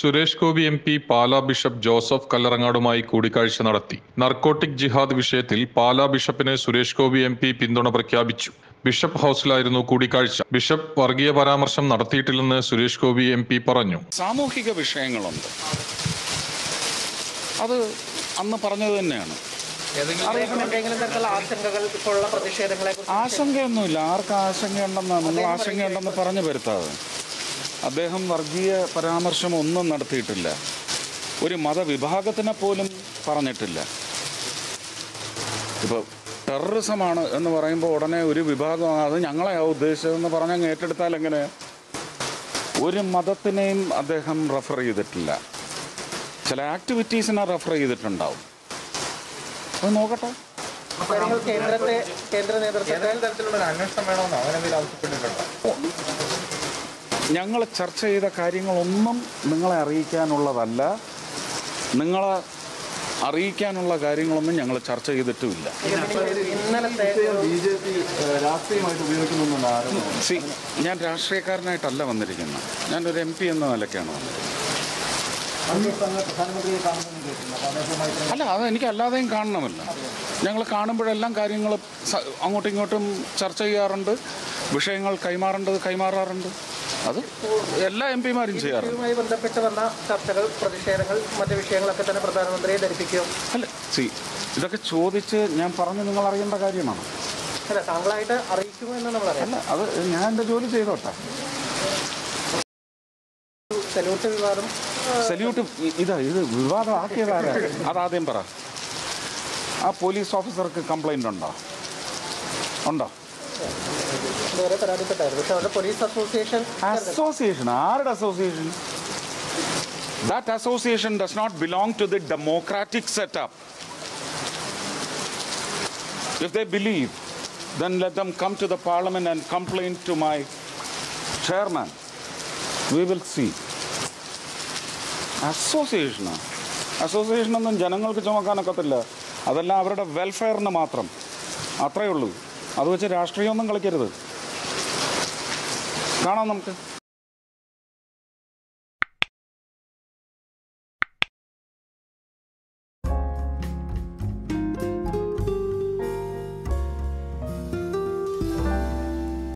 Suresh Gopi M P Pala bishop Joseph കല്ലറങ്ങാടുമായി കൂടിക്കാഴ്ച നടത്തി നർക്കോട്ടിക് ജിഹാദ് വിഷയത്തിൽ പാലാ ബിഷപ്പിന് സുരേഷ് ഗോപി എം പി പിന്തുണ പ്രഖ്യാപിച്ചു ബിഷപ്പ് ഹൌസിലായിരുന്നു കൂടിക്കാഴ്ച ബിഷപ്പ് വർഗീയ പരാമർശം നടത്തിയിട്ടില്ലെന്ന് സുരേഷ് ഗോപി എം പി പറഞ്ഞു സാമൂഹിക വിഷയങ്ങളുണ്ട് അത് അന്ന് പറഞ്ഞത് തന്നെയാണ് അദ്ദേഹം എന്തെങ്കിലും തരത്തിലുള്ള ആശങ്കകൾ ഇപ്പോഴുള്ള പ്രതിഷേധങ്ങളെ കുറിച്ച് ആശങ്കയൊന്നുമില്ല ആർക്ക് ആശങ്കയുണ്ടെന്നാണ് നിങ്ങൾ ആശങ്കയുണ്ടെന്ന് പറഞ്ഞു വരുത്താതെ അദ്ദേഹം വർഗീയ പരാമർശം ഒന്നും നടത്തിയിട്ടില്ല ഒരു മതവിഭാഗത്തിനെ പോലും പറഞ്ഞിട്ടില്ല ഇപ്പോൾ ടെററിസമാണ് എന്ന് പറയുമ്പോൾ ഉടനെ ഒരു വിഭാഗം അത് ഞങ്ങളെയാ ഉദ്ദേശിച്ചതെന്ന് പറഞ്ഞങ്ങ് ഏറ്റെടുത്താൽ എങ്ങനെ ഒരു മതത്തിനെയും അദ്ദേഹം റെഫർ ചെയ്തിട്ടില്ല ചില ആക്ടിവിറ്റീസിനെ റെഫർ ചെയ്തിട്ടുണ്ടാവും അത് നോക്കട്ടെ കാര്യങ്ങൾ കേന്ദ്രത്തെ കേന്ദ്ര നേതൃത്വത്തെ തരത്തിലുള്ള ഒരു അന്വേഷണം വേണമെന്നോ അങ്ങനെ എന്തെങ്കിലും ആവശ്യപ്പെട്ടിട്ടുണ്ടോ ഞങ്ങൾ ചർച്ച ചെയ്ത കാര്യങ്ങളൊന്നും നിങ്ങളെ അറിയിക്കാനുള്ളതല്ല നിങ്ങളെ അറിയിക്കാനുള്ള കാര്യങ്ങളൊന്നും ഞങ്ങൾ ചർച്ച ചെയ്തിട്ടുമില്ല ഇന്നലത്തെ ബി ജെ പി രാഷ്ട്രീയമായിട്ട് ഉപയോഗിക്കുന്നുള്ള ആരോപണം സി ഞാൻ രാഷ്ട്രീയക്കാരനായിട്ടല്ല വന്നിരിക്കുന്നത് ഞാനൊരു എം പി എന്ന നിലയ്ക്കാണ് വന്നത് പ്രധാനമന്ത്രിയെ കാണുമെന്ന് കേട്ടിട്ടുണ്ട് അപ്പോൾ അദ്ദേഹവുമായി അല്ല അത് എനിക്ക് അല്ലാതെയും കാണണമല്ലോ ഞങ്ങൾ കാണുമ്പോഴെല്ലാം കാര്യങ്ങൾ സ- അങ്ങോട്ടും ഇങ്ങോട്ടും ചർച്ച ചെയ്യാറുണ്ട് വിഷയങ്ങൾ കൈമാറേണ്ടത് കൈമാറാറുണ്ട് അത് എല്ലാ എം പിമാരും ചെയ്യാറുണ്ട് ഇതുമായി ബന്ധപ്പെട്ട് വന്ന ചർച്ചകൾ പ്രതിഷേധങ്ങൾ മറ്റു വിഷയങ്ങളൊക്കെ തന്നെ പ്രധാനമന്ത്രിയെ ധരിപ്പിക്കും അല്ല സി ഇതൊക്കെ ചോദിച്ച് ഞാൻ പറഞ്ഞു നിങ്ങൾ അറിയേണ്ട കാര്യമാണ് അല്ല താങ്കളായിട്ട് അറിയിക്കുമോ എന്ന് നമ്മൾ അറിയാം അല്ല അത് ഞാൻ എൻ്റെ ജോലി ചെയ്തോട്ടെ സല്യൂട്ട് വിവാദം സല്യൂട്ട് ഇ- ഇതാ ഇത് വിവാദമാക്കിയതാരാ അതാദ്യം പറ ആ പോലീസ് ഓഫീസർക്ക് കംപ്ലൈൻ്റ് ഉണ്ടോ ഉണ്ടോ ഇതുവരെ പരാതിപ്പെട്ടായിരുന്നു പക്ഷെ അവരുടെ പോലീസ് അസോസിയേഷൻ അസോസിയേഷൻ ആരുടെ association that association does not belong to the democratic setup if they believe then let them come to the parliament and complain to my chairman. We will see. അസോസിയേഷനാ അസോസിയേഷനൊന്നും ജനങ്ങൾക്ക് ചുമക്കാനൊക്കത്തില്ല അതെല്ലാം അവരുടെ വെൽഫെയറിന് മാത്രം അത്രയേ ഉള്ളൂ അത് വെച്ച് രാഷ്ട്രീയമൊന്നും കളിക്കരുത് കാണാം നമുക്ക്